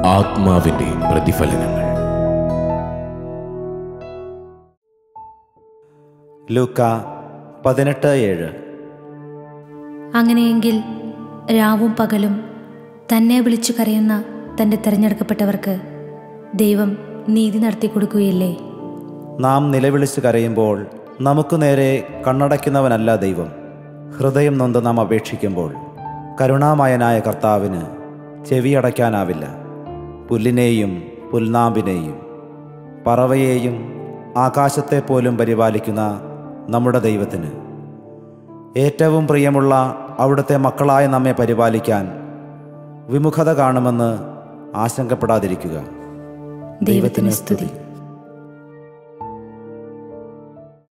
ആത്മാവിന്റെ പ്രതിഫലനങ്ങൾ ലൂക്ക പതിനെട്ട് ഏഴ് അങ്ങനെയെങ്കിൽ രാവും പകലും തന്നെ വിളിച്ചു കരയുന്ന തൻ്റെ തിരഞ്ഞെടുക്കപ്പെട്ടവർക്ക് ദൈവം നീതി നടത്തി കൊടുക്കുകയില്ലേ നാം നിലവിളിച്ച് കരയുമ്പോൾ നമുക്ക് നേരെ കണ്ണടയ്ക്കുന്നവനല്ല ദൈവം ഹൃദയം നൊന്ത് നാം അപേക്ഷിക്കുമ്പോൾ കരുണാമയനായ കർത്താവിന് ചെവിയടയ്ക്കാനാവില്ല പുല്ലിനെയും പുൽനാമ്പിനെയും പറവയെയും ആകാശത്തെ പോലും പരിപാലിക്കുന്ന നമ്മുടെ ദൈവത്തിന് ഏറ്റവും പ്രിയമുള്ള അവിടുത്തെ മക്കളായ നമ്മെ പരിപാലിക്കാൻ വിമുഖത കാണുമെന്ന് ആശങ്കപ്പെടാതിരിക്കുക ദൈവത്തിന് സ്തുതി